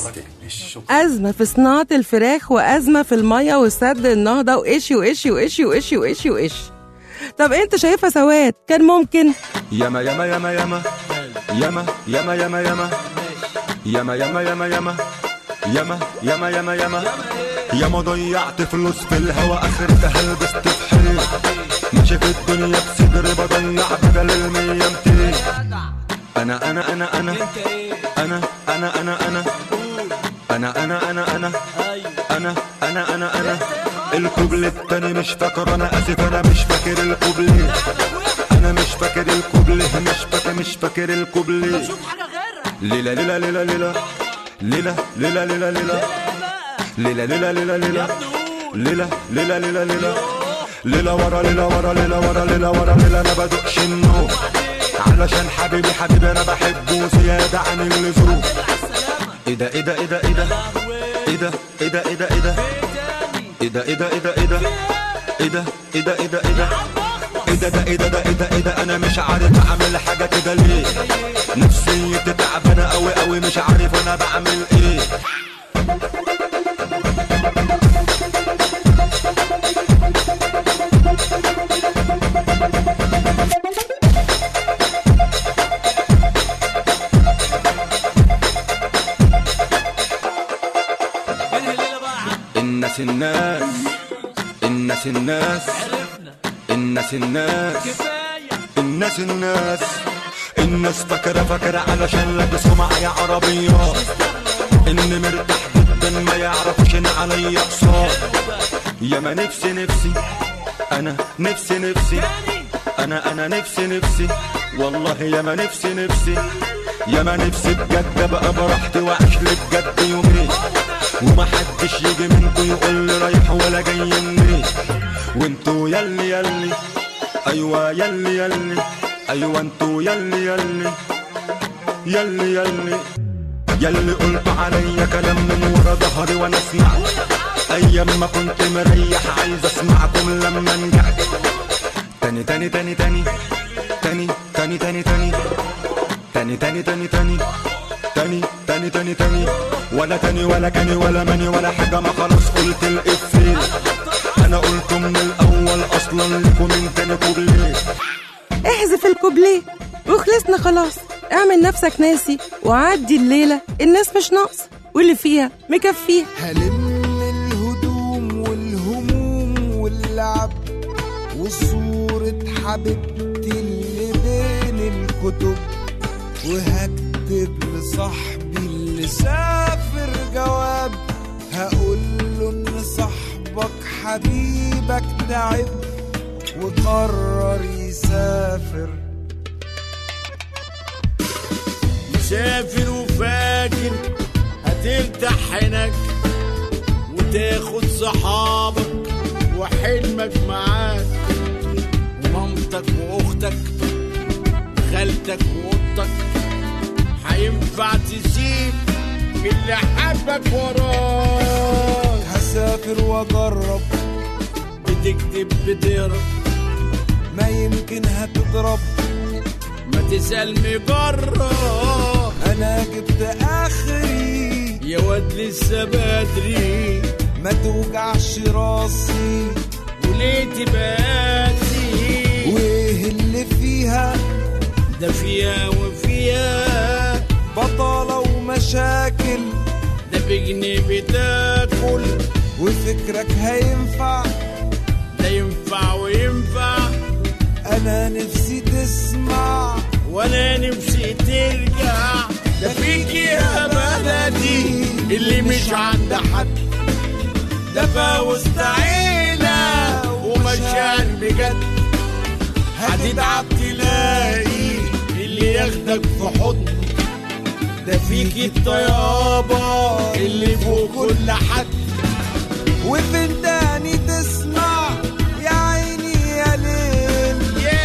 أزمة في صناعة الفراخ وأزمة في المية والسد النهضة وإشي وإشي وإشي وإشي وإشي وإشي طب أنت شايفها سواد كان ممكن ياما ياما ياما ياما ياما ياما ياما ياما ياما ياما ياما ياما ياما ياما ياما ياما ياما ضيعت فلوس في الهوا اخرتها لبست في حيط ماشي في الدنيا بصدري بضيع بدل المية ميتين انا انا انا انا انا انا انا انا انا انا انا انا انا انا انا انا الكوبل التاني مش فاكر انا اسف انا مش فاكر الكوبليه انا مش فاكر الكوبليه مش فاكر مش فاكر الكوبليه ليلى ليلى ليلى ليلى ليلى ليلى ليلى ليلى ليلى ليلى ليلى ليلى ليلى ليلى ليلى ليلى ليلى ورا ليلى ورا ليلى ورا ليلى ورا ليلى انا بدقش النوم علشان حبيبي حبيبي انا بحبه زيادة عن اللزوم ايه ده ايه ده ايه ده ايه ده ايه ده ايه ده ايه ده ايه ده ايه ده ايه ده ايه ده ايه ده ايه ده ايه ده ايه ده ايه ده ايه ده ده ايه ده ده ايه ده ايه ده انا مش عارف اعمل حاجه كده ليه نفسيتي تعبانه قوي قوي مش عارف انا بعمل ايه الناس الناس الناس الناس الناس الناس الناس الناس الناس فاكرة فاكرة علشان لابسوا معايا عربيات إني مرتاح جدا ما يعرفوش إن عليا أقساط ياما نفسي نفسي أنا نفسي نفسي أنا أنا نفسي نفسي والله ياما نفسي نفسي ياما نفسي بجد ابقى براحتي واعيش لي بجد يومين ومحدش يجي منكم يقول لي رايح ولا جاي منين وانتوا يلي يلي ايوه يلي يلي ايوه انتوا يلي يلي يلي يلي يلي قلتوا عليا كلام من ورا ظهري وانا اسمع ايام ما كنت مريح عايز اسمعكم لما نجحت تاني تاني تاني تاني تاني تاني تاني تاني تاني تاني تاني تاني تاني تاني تاني تاني ولا تاني ولا كاني ولا ماني ولا حاجة ما خلاص قلت الإفيه أنا قلت من الأول اصلا لكم من تاني كوبليه احذف الكوبليه وخلصنا خلاص اعمل نفسك ناسي وعدي الليلة الناس مش ناقصة واللي فيها مكفيها هلم الهدوم والهموم واللعب وصورة حبيبتي اللي بين الكتب وهكتب لصاحبي اللي سافر جواب هقول له ان صاحبك حبيبك تعب وقرر يسافر مسافر وفاكر هترتاح هناك وتاخد صحابك وحلمك معاك ومامتك واختك وخالتك واختك هينفع تسيب اللي حبك وراك هسافر واجرب بتكتب بتقرا ما يمكن هتضرب ما تسأل مجرب انا جبت اخري يا واد لسه بدري ما توجعش راسي وليه تباتي وايه اللي فيها ده فيها وفيها بطالة ومشاكل ده بجنيه بتاكل وفكرك هينفع ده ينفع وينفع انا نفسي تسمع وانا نفسي ترجع ده فيك يا بلدي اللي مش عند حد ده فوسط عيلة ومشاعر بجد هتتعب تلاقي اللي ياخدك في حضن ده فيك الطيابة اللي فوق كل حد وفين تاني تسمع يا عيني يا ليل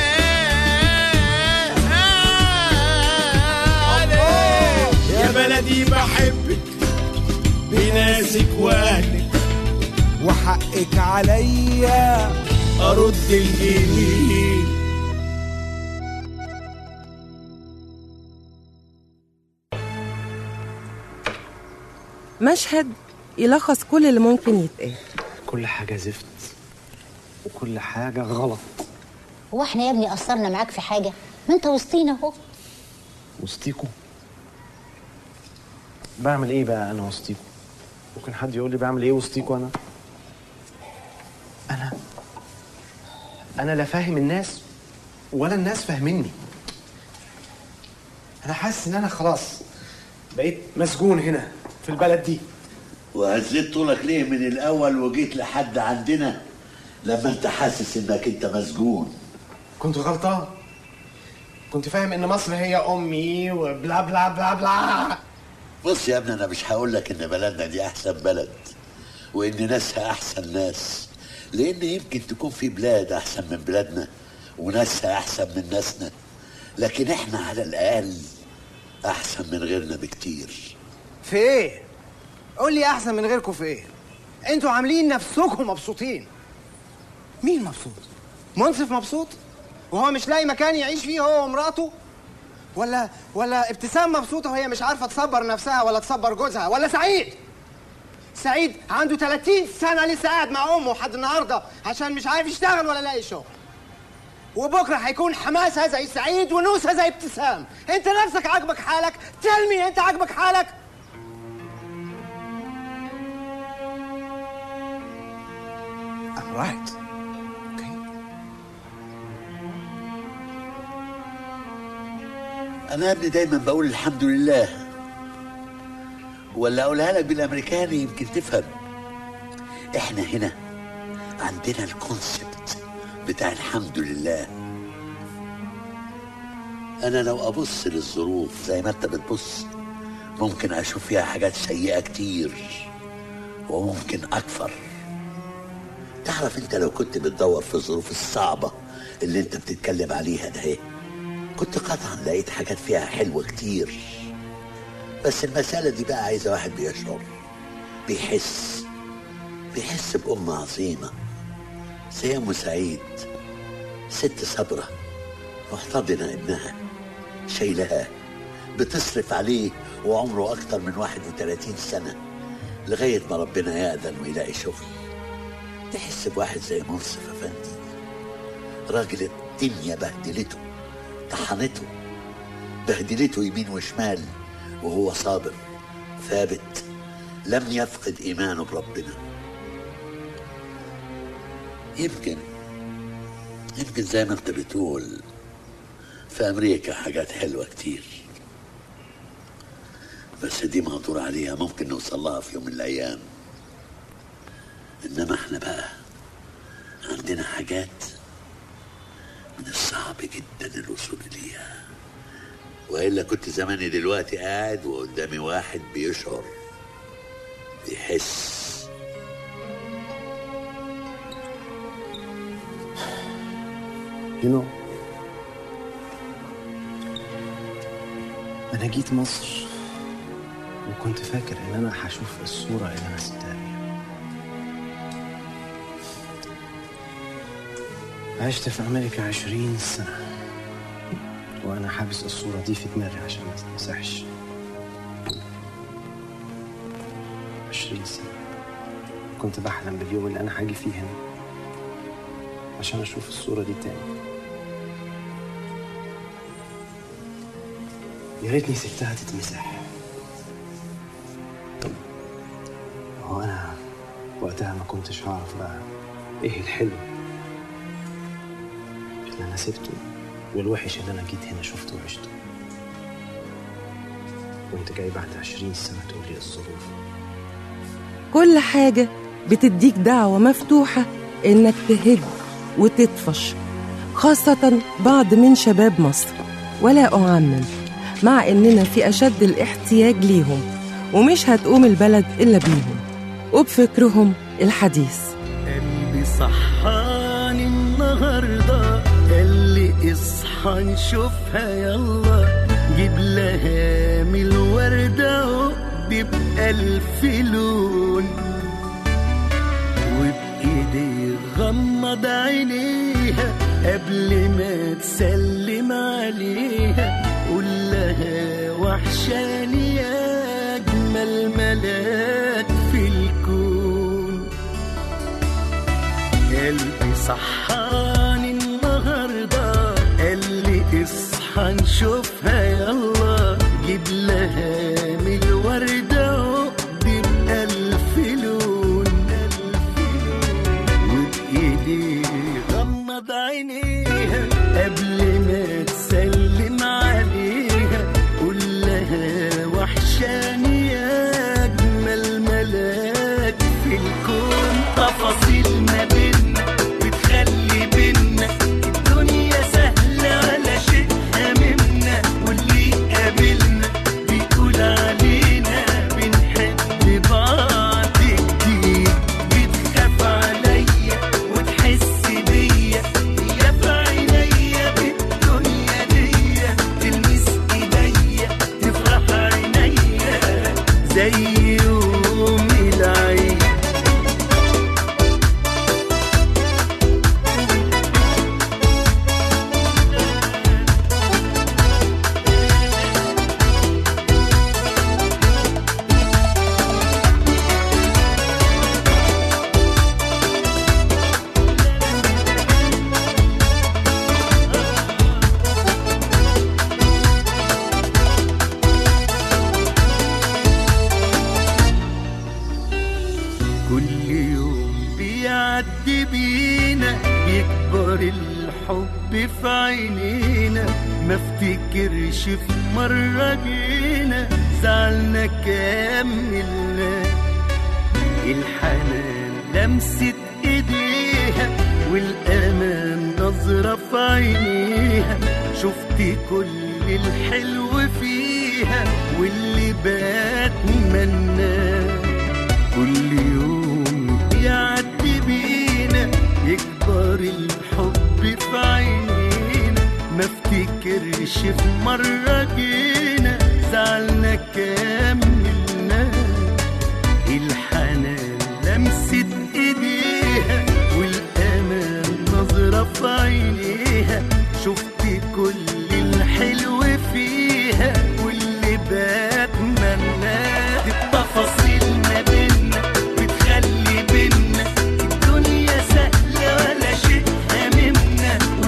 يا بلدي بحبك بناسك واهلك وحقك عليا ارد الجميل مشهد يلخص كل اللي ممكن يتقال كل حاجة زفت وكل حاجة غلط هو احنا يا ابني قصرنا معاك في حاجه ما انت وسطينا اهو وسطيكوا بعمل ايه بقى انا وسطيكوا ممكن حد يقول لي بعمل ايه وسطيكوا انا انا انا لا فاهم الناس ولا الناس فاهميني انا حاسس ان انا خلاص بقيت مسجون هنا في البلد دي وهزيت طولك ليه من الاول وجيت لحد عندنا لما انت حاسس انك انت مسجون كنت غلطان كنت فاهم ان مصر هي امي وبلا بلا بلا بلا بص يا ابني انا مش هقول لك ان بلدنا دي احسن بلد وان ناسها احسن ناس لان يمكن تكون في بلاد احسن من بلادنا وناسها احسن من ناسنا لكن احنا على الاقل احسن من غيرنا بكتير في ايه؟ قول لي احسن من غيركم في ايه؟ انتوا عاملين نفسكم مبسوطين مين مبسوط؟ منصف مبسوط؟ وهو مش لاقي مكان يعيش فيه هو ومراته؟ ولا ولا ابتسام مبسوطه وهي مش عارفه تصبر نفسها ولا تصبر جوزها ولا سعيد سعيد عنده 30 سنه لسه قاعد مع امه لحد النهارده عشان مش عارف يشتغل ولا لاقي شغل وبكره هيكون حماسها زي سعيد ونوسها زي ابتسام انت نفسك عاجبك حالك تلمي انت عاجبك حالك I'm right. انا يا ابني دايما بقول الحمد لله ولا اقولها لك بالامريكاني يمكن تفهم احنا هنا عندنا الكونسبت بتاع الحمد لله انا لو ابص للظروف زي ما انت بتبص ممكن اشوف فيها حاجات سيئه كتير وممكن اكفر تعرف انت لو كنت بتدور في الظروف الصعبه اللي انت بتتكلم عليها ده ايه كنت قطعا لقيت حاجات فيها حلوة كتير بس المسألة دي بقى عايزة واحد بيشعر بيحس بيحس بأم عظيمة زي أم سعيد ست صبرة محتضنة ابنها شايلها بتصرف عليه وعمره أكتر من 31 سنة لغاية ما ربنا يأذن ويلاقي شغل تحس بواحد زي منصف أفندي راجل الدنيا بهدلته طحنته بهدلته يمين وشمال وهو صابر ثابت لم يفقد ايمانه بربنا يمكن يمكن زي ما انت بتقول في امريكا حاجات حلوه كتير بس دي مقدور عليها ممكن نوصل لها في يوم من الايام انما احنا بقى عندنا حاجات من الصعب جدا الوصول ليها والا كنت زماني دلوقتي قاعد وقدامي واحد بيشعر بيحس You know أنا جيت مصر وكنت فاكر إن أنا هشوف الصورة اللي أنا سبتها بيها عشت في أمريكا عشرين سنة وأنا حابس الصورة دي في دماغي عشان ما تتمسحش عشرين سنة كنت بحلم باليوم اللي أنا هاجي فيه هنا عشان أشوف الصورة دي تاني يا ريتني سبتها تتمسح طب هو انا وقتها ما كنتش هعرف بقى ايه الحلو اللي انا سبته والوحش اللي انا جيت هنا شفته وعشته وانت جاي بعد عشرين سنة تقول لي الظروف كل حاجة بتديك دعوة مفتوحة إنك تهد وتطفش خاصة بعض من شباب مصر ولا أعمم مع إننا في أشد الاحتياج ليهم ومش هتقوم البلد إلا بيهم وبفكرهم الحديث قلبي صحاني النهاردة قال لي اصحى نشوفها يلا جيب لها من الوردة عقد بألف لون وبإيدي غمض عينيها قبل ما تسلم عليها قول لها وحشاني يا أجمل ملاك في الكون قلبي صحاني النهاردة قال لي اصحى نشوفها يلا جيب لها من الوردة عقد بألف لون وبإيدي غمض عينيها قبل ما تسلم عليها قول لها وحشاني يا أجمل ملاك في الكون تفاصيل ما بينا بتخلي بينا الدنيا سهلة ولا شيء هممنا واللي قابلنا بيقول علينا بنحب بعض كتير بتخاف عليا وتحس بيا هي في عينيا بالدنيا دي تلمس ايديا تفرح عينيا زي يوم العيد كل يوم بيعدي بينا بيكبر الحب في عينينا ما افتكرش في مرة جينا زعلنا كملنا الحنان لمسة ايديها والامان نظرة في عينيها شفت كل الحلو فيها واللي بتمناه كل يوم يعدي بينا يكبر الحب في عينينا ما افتكرش في مرة جينا زعلنا كملنا الحنان لمسة ايديها والامان نظرة في عينيها شفت كل الحلو فيها واللي بتمناه التفاصيل ما بينا بتخلي بينا الدنيا سهلة ولا شيء هممنا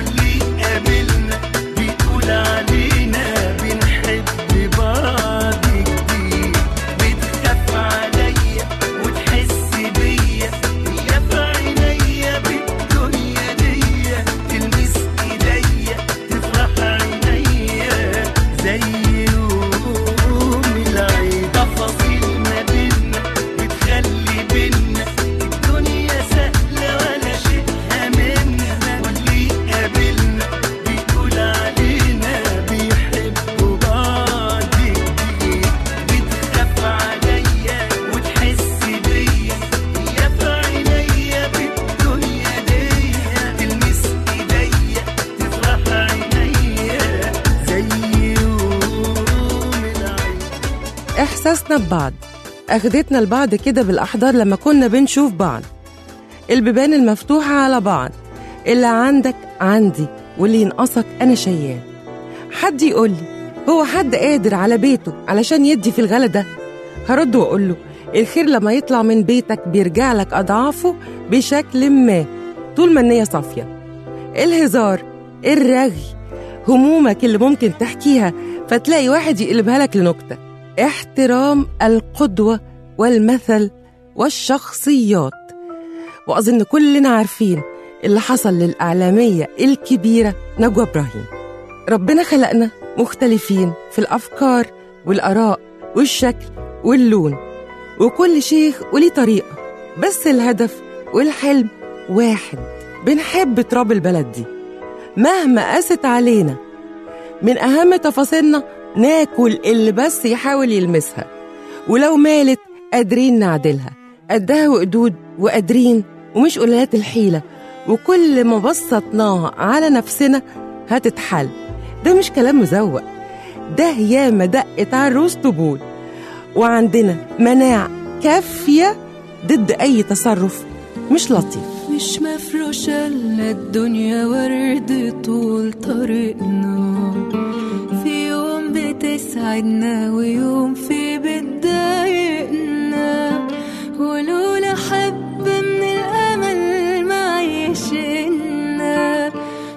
إحساسنا ببعض أخدتنا لبعض كده بالأحضار لما كنا بنشوف بعض البيبان المفتوحة على بعض اللي عندك عندي واللي ينقصك أنا شيال حد يقول لي هو حد قادر على بيته علشان يدي في الغلا ده هرد وأقول له الخير لما يطلع من بيتك بيرجع لك أضعافه بشكل ما طول ما النية صافية الهزار الرغي همومك اللي ممكن تحكيها فتلاقي واحد يقلبها لك لنكتة احترام القدوة والمثل والشخصيات وأظن كلنا عارفين اللي حصل للإعلامية الكبيرة نجوى إبراهيم ربنا خلقنا مختلفين في الأفكار والآراء والشكل واللون وكل شيخ وليه طريقة بس الهدف والحلم واحد بنحب تراب البلد دي مهما قست علينا من أهم تفاصيلنا ناكل اللي بس يحاول يلمسها ولو مالت قادرين نعدلها قدها وقدود وقادرين ومش قلالات الحيلة وكل ما بسطناها على نفسنا هتتحل ده مش كلام مزوق ده ياما دقت عروس طبول وعندنا مناعة كافية ضد أي تصرف مش لطيف مش مفروشة لنا الدنيا ورد طول طريقنا في يوم بتسعدنا ويوم في بتضايقنا ولولا حبة من الأمل ما عيشنا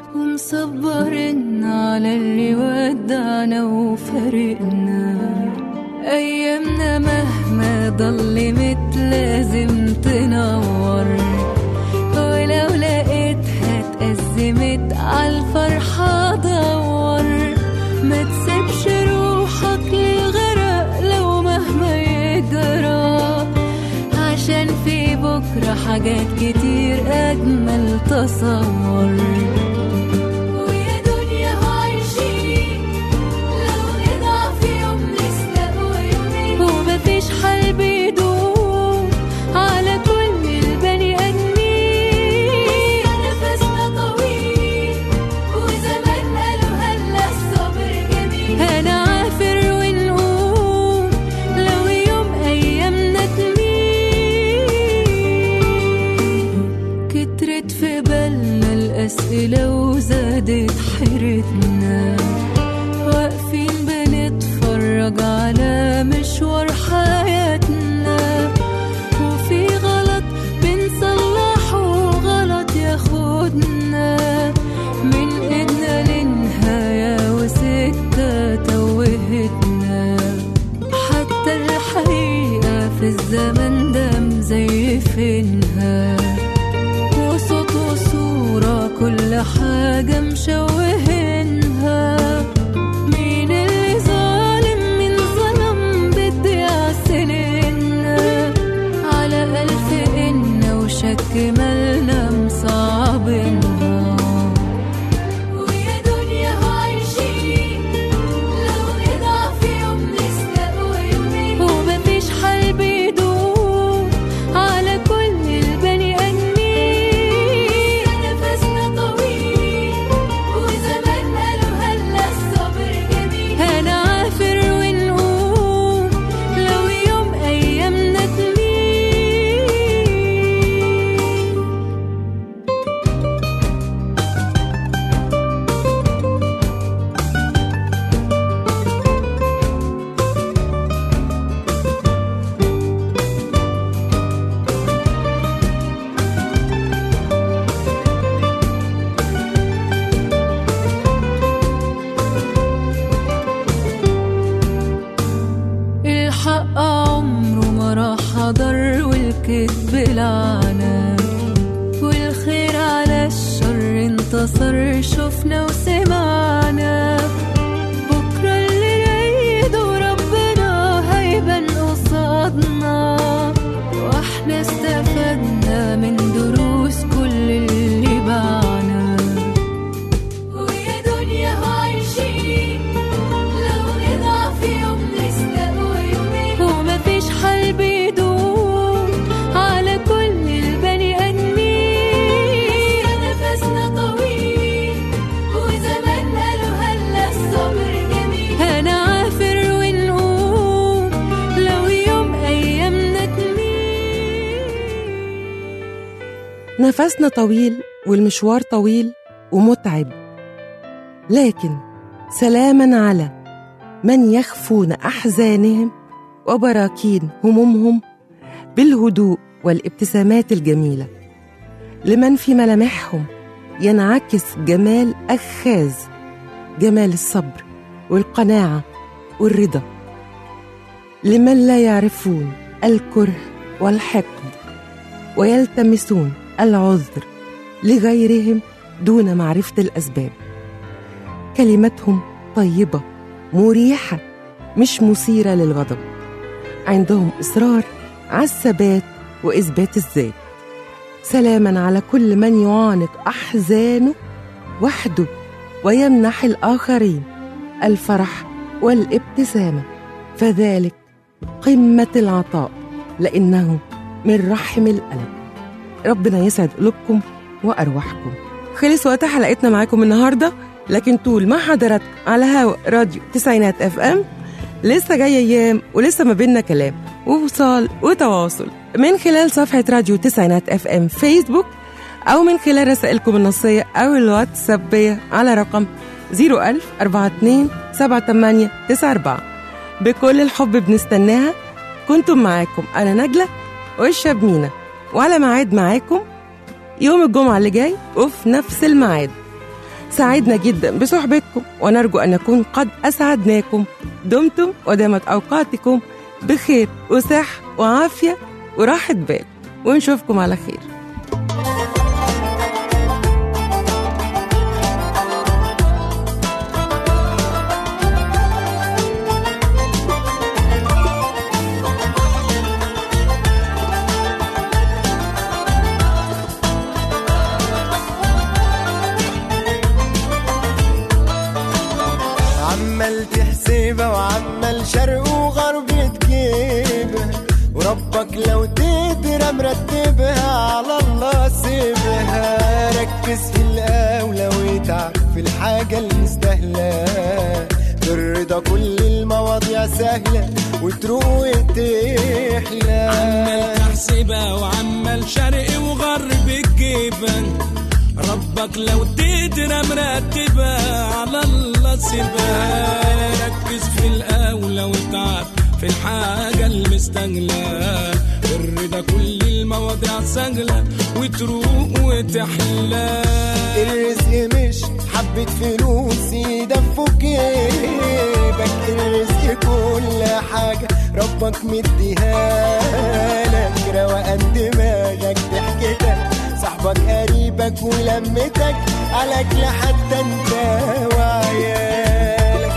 ومصبرنا على اللي ودعنا وفارقنا أيامنا مهما ضلمت لازم تنور ولو لقيتها اتأزمت عالفرحة دور ما تسيبش روحك للغرق لو مهما يجرى عشان في بكرة حاجات كتير أجمل تصور ويا دنيا عايشين لو نضعف يوم نسلق يومين ومفيش حل بيدوم على كل البني آدمين نفسنا طويل وزمان قالوا هلا الصبر جميل هنعافر ونقوم لو يوم أيامنا تميل كترت في بالنا الأسئلة وزادت حيرتنا واقفين بنتفرج على مشوار حياتنا وفي غلط بنصلحه غلط ياخدنا من ايدنا للنهاية وسكة توهتنا حتى الحقيقة في الزمن ده مزيفينها وصوت وصورة كل حاجة مشوهينها مين اللي ظالم مين ظلم بتضيع سنيننا على ألف إن وشك مالنا مصعبينها ويا دنيا عايشين لو نضعف يوم نسلق ويومين ومفيش حل بيدوم على كل البني آدمين نفسنا طويل وزمان قالوا هلا الصبر جميل هنعافر ونقوم لو يوم أيامنا تميل الحق عمره ما راح حضر والكذب لعنة والخير على الشر انتصر شفنا وسمعنا بكرة اللي رايده ربنا هيبان قصادنا واحنا استفدنا من دروس كل اللي باعنا ويا دنيا عايشين لو نضعف يوم نسلق ويومين ومفيش حل بيدوم على كل البني آدمين نفسنا طويل وزمان قالوا هلا نفسنا طويل والمشوار طويل ومتعب لكن سلاما على من يخفون احزانهم وبراكين همومهم بالهدوء والابتسامات الجميله لمن في ملامحهم ينعكس جمال اخاذ جمال الصبر والقناعه والرضا لمن لا يعرفون الكره والحقد ويلتمسون العذر لغيرهم دون معرفه الاسباب كلماتهم طيبه مريحه مش مثيره للغضب عندهم اصرار على الثبات واثبات الذات سلاما على كل من يعانق احزانه وحده ويمنح الاخرين الفرح والابتسامه فذلك قمه العطاء لانه من رحم القلب ربنا يسعد قلوبكم وارواحكم خلص وقت حلقتنا معاكم النهارده لكن طول ما حضراتكم على هوا راديو تسعينات اف ام لسه جاي ايام ولسه ما بيننا كلام ووصال وتواصل من خلال صفحه راديو تسعينات اف ام فيسبوك او من خلال رسائلكم النصيه او الواتسابيه على رقم 01000 42 78 94 بكل الحب بنستناها كنتم معاكم انا نجله والشاب مينا وعلى ميعاد معاكم يوم الجمعه اللي جاي وفي نفس الميعاد سعدنا جدا بصحبتكم ونرجو ان نكون قد اسعدناكم دمتم ودامت اوقاتكم بخير وصحه وعافيه وراحه بال ونشوفكم على خير عمال تحسبها وعمال شرق وغرب تجيبها وربك لو تقدر مرتبها على الله سيبها ركز في الأولى واتعب في الحاجة المستاهلة بالرضا كل المواضيع سهلة وتروق وتحلى عمال تحسبها وعمال شرق وغرب تجيبها ربك لو تقدر مرتبها على الله سيبها ركز في الأولى واتعب في الحاجة المستاهلة الرضا كل المواضيع سهلة وتروق وتحلى الرزق مش حبة فلوس يدفوا جيبك الرزق كل حاجة ربك مديها لك روقان دماغك ضحكتك صاحبك قريبك ولمتك عليك لحتى انت وعيالك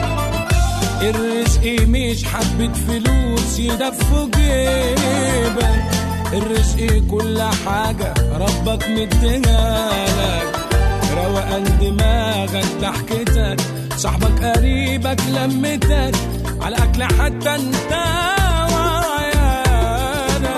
الرزق مش حبة فلوس يدفوا جيبك الرزق كل حاجة ربك مديها لك روقان دماغك ضحكتك صاحبك قريبك لمتك على أكل حتى انت وعيالك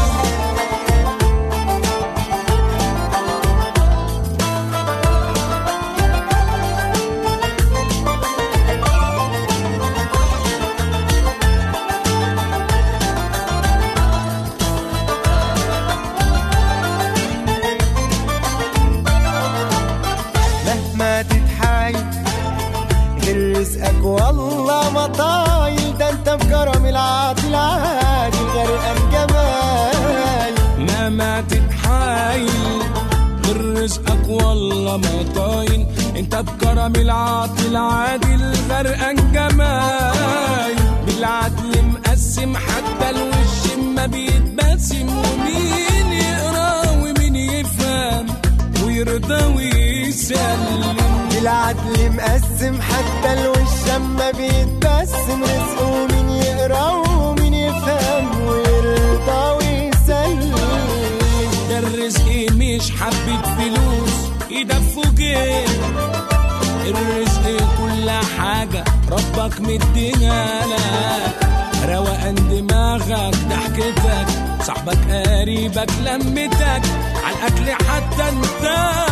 مهما تتحايل غير رزقك والله ما طايل ده انت بكرم العاطي العادي غرقان جمال مهما تتحايل من رزقك والله ما طاين انت بكرم العاطي العادي الغرقان جمال بالعدل مقسم حتى الوش ما بيتبسم ومين يقرا ومين يفهم ويرضى ويسلم بالعدل مقسم حتى الوش اما بيتبسم رزقه مين يقرا ومين يفهم ويرضى ويسلم ده الرزق مش حبة فلوس يدفوا جيب الرزق كل حاجة ربك مديها لك روقان دماغك ضحكتك صاحبك قريبك لمتك على الأكل حتى انت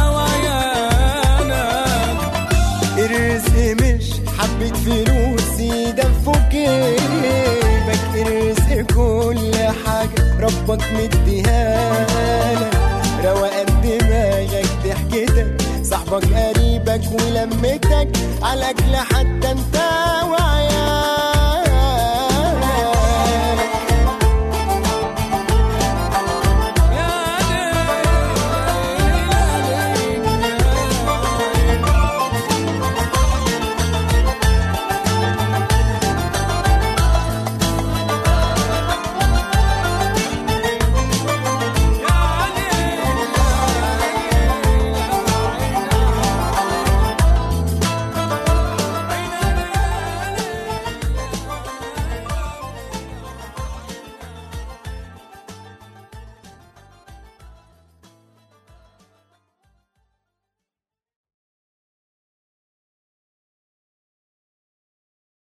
وعيانك الرزق مش حبة فلوس يدفوا جيبك الرزق كل حاجة ربك مديها لك روقان دماغك ضحكتك صاحبك قريبك ولمتك على الاكل حتى انت وعيالك